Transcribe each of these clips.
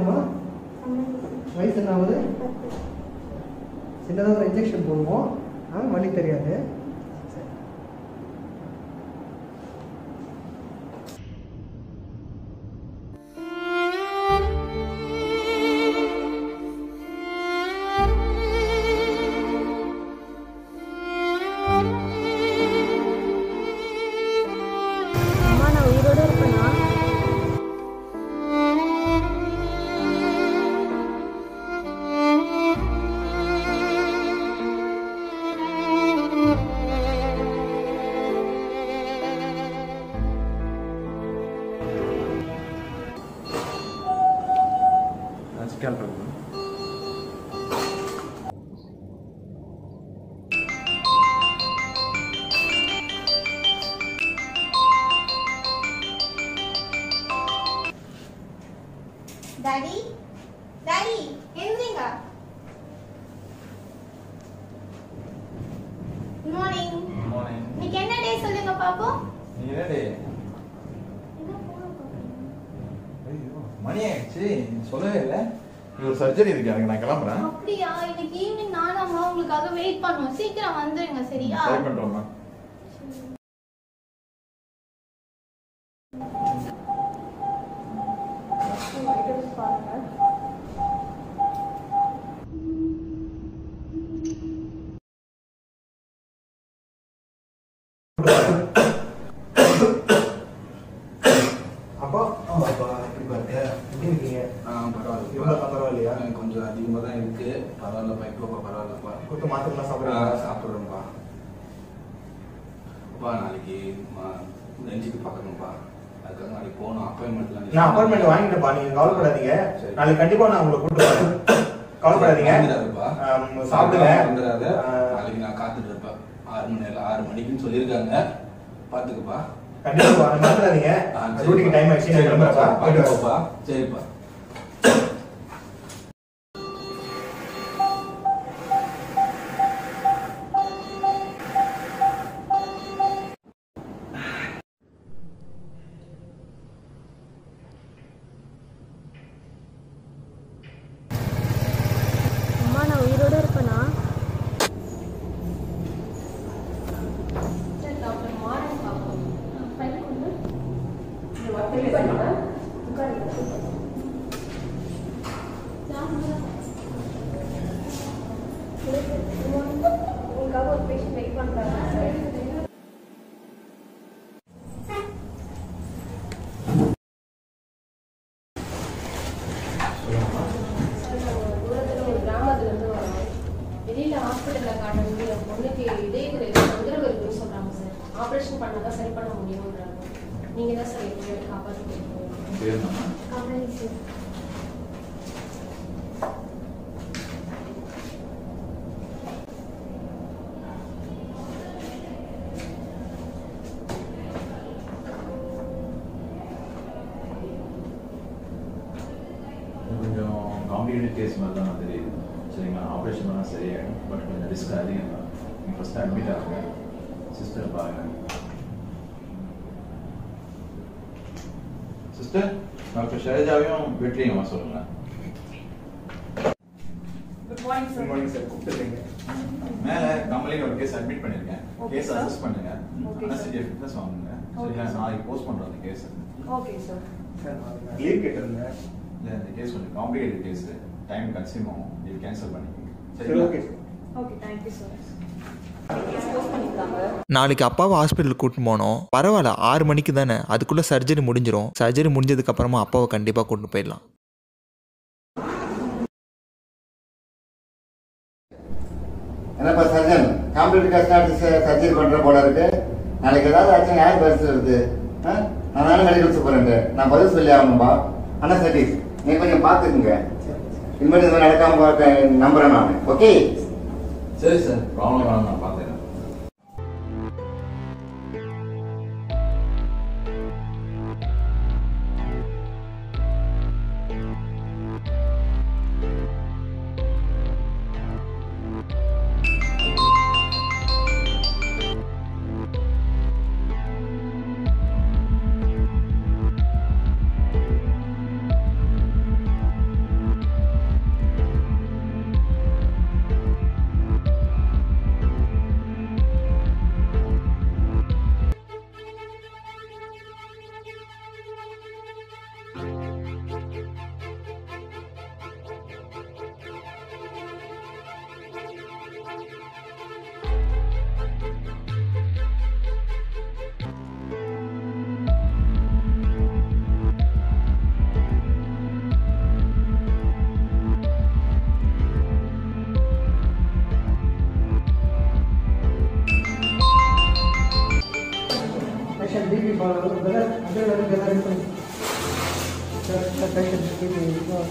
என்னம்மா வயசு என்ன ஆகுது சின்னதாக ஒரு இன்ஜெக்ஷன் போடுவோம் ஆ வலி தெரியாது சரி. அம்மா நான் உயிரோட இருப்பேனா ஸ்கேன் பண்ணுங்க டாடி டாடி எழுந்தீங்க குட் மார்னிங் மார்னிங் இன்னைக்கு என்ன டே சொல்லுங்க பாப்போம் நீ என்னடி என்ன phone பார்க்கறீங்க? ஐயோ மணி ஆயிடுச்சு நீ சொல்லவே இல்லை இது ஒரு சர்ஜரி இருக்கு எனக்கு நான் கிளம்புறேன் அப்படியா இன்னைக்கு ஈவினிங் நானும் அம்மா உங்களுக்காக வெயிட் பண்ணுவோம் சீக்கிரம் வந்துருங்க சரியா ட்ரை பண்ணுறோம்மா அப்பா அப்பா எப்படி பாருங்க எப்படி இருக்கீங்க ஆ பரவாயில்ல இவ்வளோதான் பரவாயில்லையா எனக்கு கொஞ்சம் அதிகமாக தான் இருக்கு பரவாயில்லப்பா இப்போ பரவாயில்லப்பா கொடுத்து மாத்திரலாம் ஆ, சாப்பிட்றீங்களா சாப்பிட்றேன்ப்பா அப்பா நாளைக்கு லஞ்சுக்கு பார்க்கணும்ப்பா அதுக்காக நாளைக்கு போகணும் அப்பாயின்மெண்ட்லாம் நான் அப்பாயின்மெண்ட் வாங்கிட்டேன்ப்பா நீங்க கவலைப்படாதீங்க சரி. நாளைக்கு கண்டிப்பா நான் உங்களை கூட்டு வரேன் கவலைப்படாதீங்க வந்துடாதுப்பா. ஆம், சாப்பிடுங்க வந்துடாத ஆ, நாளைக்கு நான் காத்துட்டு இருப்பேன் ஆறு மணி நேரம் ஆறு மணிக்குன்னு சொல்லியிருக்காங்க பார்த்துக்குப்பா கண்டிப்பா வரேன் மறந்துடாதீங்க ஆ, சரிப்பா. டியூட்டிக்கு டைம் ஆயிடுச்சு நான் சரிப்பா, கிளம்புறேன்ப்பா போயிட்டு வரேன். பார்த்துக்கோப்பா. சரிப்பா அம்மா நான் உயிரோட இருப்பேனா உங்களுக்காக ஒரு பேஷண்ட் வெயிட் பண்ணுறாங்க தூரத்துல ஒரு கிராமத்துல இருந்து வரோம் வெளியில ஹாஸ்பிட்டல்ல காட்டுறது என் பொண்ணுக்கு இதயத்துல தொந்தரவு இருக்குன்னு சொல்றாங்க சார் ஆபரேஷன் பண்ணாதான் சரி பண்ண முடியும்ன்றாங்க நீங்க தான் சார் எப்படி காப்பாற்றி கொடுக்கணும் சரிண்ணா கம்பெனி சார் இது கொஞ்சம் காம்ப்ளிகேட்டட் கேஸ் மாதிரி தான் தெரியுது சரிங்களா ஆப்ரேஷன் பண்ணால் சரியாயிடும் பட் கொஞ்சம் ரிஸ்க் அதிகம் தான் நீங்கள் ஃபஸ்ட்டு அட்மிட் ஆகுங்க சிஸ்டர் பாருங்க சிஸ்டர் டாக்டர் ஷைலஜாவையும் வெற்றியும் வர சொல்லுங்களேன் good morning Good sir morning sir. கூப்பிட்டுருக்கீங்க. மேலே கம்பெனியில் ஒரு கேஸ் அட்மிட் பண்ணியிருக்கேன் Okay, கேஸ் sir. அசஸ் பண்ணுங்க Okay, sir. அனஸ்தீசியா ஃபிட்னஸ் வாங்குங்க Okay, சரிங்களா sir. நாளைக்கு போஸ்ட் பண்ணுறோம் அந்த கேஸ் ஓகே சார் Sir, நான் leave கேட்டிருந்தேன். இல்லை இந்த கேஸ் கொஞ்சம் காம்ப்ளிகேட்டட் கேஸ் டைம் கன்சியூம் ஆகும் இது கேன்சல் பண்ணிக்கோங்க சரி, okay sir. Okay thank you sir expose பண்ணியிருக்காங்க நாளைக்கு அப்பாவை ஹாஸ்பிட்டலுக்கு கூட்டிட்டு போனோம் பரவாயில்ல ஆறு மணிக்கு தானே அதுக்குள்ளே சர்ஜரி முடிஞ்சிரும் சர்ஜரி முடிஞ்சதுக்கு அப்புறமா அப்பாவை கண்டிப்பாக கூட்டிட்டு போயிடலாம் என்னப்பா சர்ஜன் காம்ப்யூட்டர் கஸ்டார்ட் சர்ஜரி பண்ற போல இருக்கு நாளைக்கு ஏதாவது ஆச்சு யார் பரிசு வருது ஆ? நான் தானே மெடிக்கல் சூப்பரண்ட் நான் பதில் சொல்லி ஆகணும்பா அண்ணா சதீஷ் நீ கொஞ்சம் பார்த்துக்குங்க இனிமேல் இது மாதிரி நடக்காம பார்க்க நம்புறேன் நான் ஓகே சரி சார் ப்ராப்ளம் வேணாம் நான் பார்த்துக்கிறேன் பிபி ஃபாலோ அதெல்லாம் அதெல்லாம் இருக்கு எல்லாம் ரெடி பண்ணி சார் சார் டைட்டன் பிபி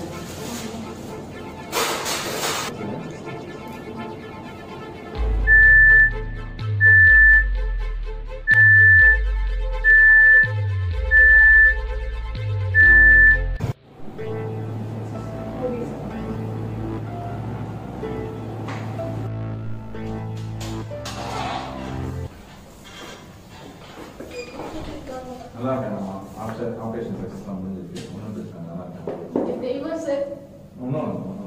நல்லா இருக்கேன் ஆப்ஷன் ஆப்ரேஷன் சக்ஸஸ்ஃபுல்லாக முடிஞ்சிருக்கு ஒன்றும் பிரச்சனை நல்லா இருக்கேன் தெய்வம் சார் ஒன்றும் ஒன்றும்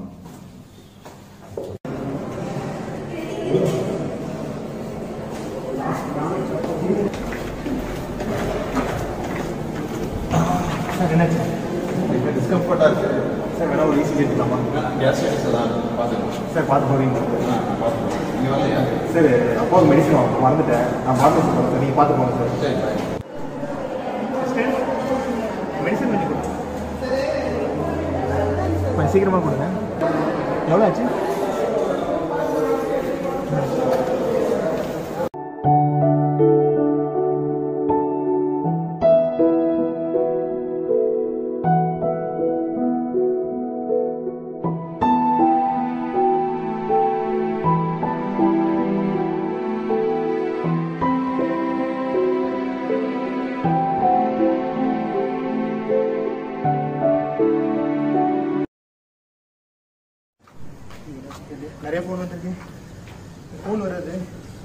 சார் என்னாச்சு இப்போ டிஸ்கம்ஃபர்ட்டாக இருக்குது சார் வேணா ஒரு ஈஸி எடுத்துக்கலாமா கேஸ்ட்ரைட்டிஸ் எல்லாம் பார்த்துக்கலாம் சார் பார்த்து போகிறீங்க ஆ பார்த்துக்கலாம் இங்கே வரலையா சார் அப்பாவுக்கு மெடிசன் வாங்க மறந்துட்டேன் நான் பார்த்து சொல்கிறேன் சார் நீங்கள் பார்த்து போங்க சார் சரி பாய் மெடிசன் கொஞ்சம் கொடுங்க கொஞ்சம் சீக்கிரமாக கொடுங்க எவ்வளோ ஆச்சு நிறைய ஃபோன் வந்துருக்கு ஃபோன் வராது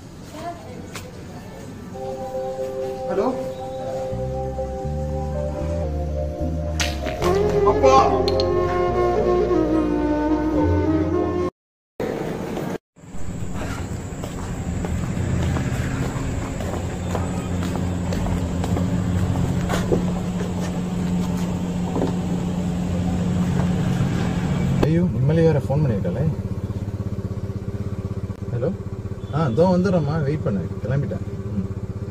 ஹலோ அப்பா ஐயோ நிம்மலி வேற ஃபோன் பண்ணியிருக்காளே ஹலோ ஆ இதோ வந்துடுறேம்மா வெயிட் பண்ணு கிளம்பிட்டேன் ம்.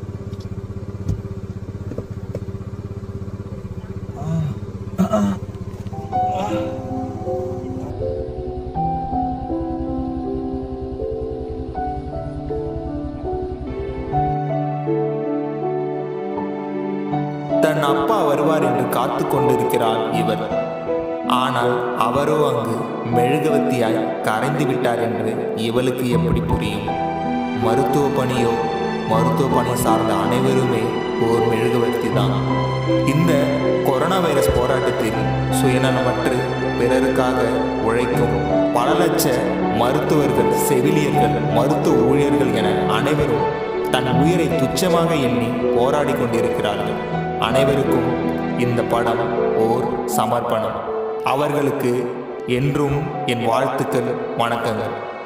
தன் அப்பா வருவார் என்று காத்து கொண்டிருக்கிறார் இவர் ஆனால் அவரோ அங்கு மெழுகுவத்தியாய் கரைந்து விட்டார் என்று இவளுக்கு எப்படி புரியும் மருத்துவ பணியோ மருத்துவ பணி சார்ந்த அனைவருமே ஓர் மெழுகுவர்த்தி தான் இந்த கொரோனா வைரஸ் போராட்டத்தில் சுயநலமற்று பிறருக்காக உழைக்கும் பல லட்ச மருத்துவர்கள் செவிலியர்கள் மருத்துவ ஊழியர்கள் என அனைவரும் தன் உயிரை துச்சமாக எண்ணி போராடி கொண்டிருக்கிறார்கள் அனைவருக்கும் இந்த படம் ஓர் சமர்ப்பணம் அவர்களுக்கு என்றும் என் வாழ்த்துக்கள் வணக்கங்கள்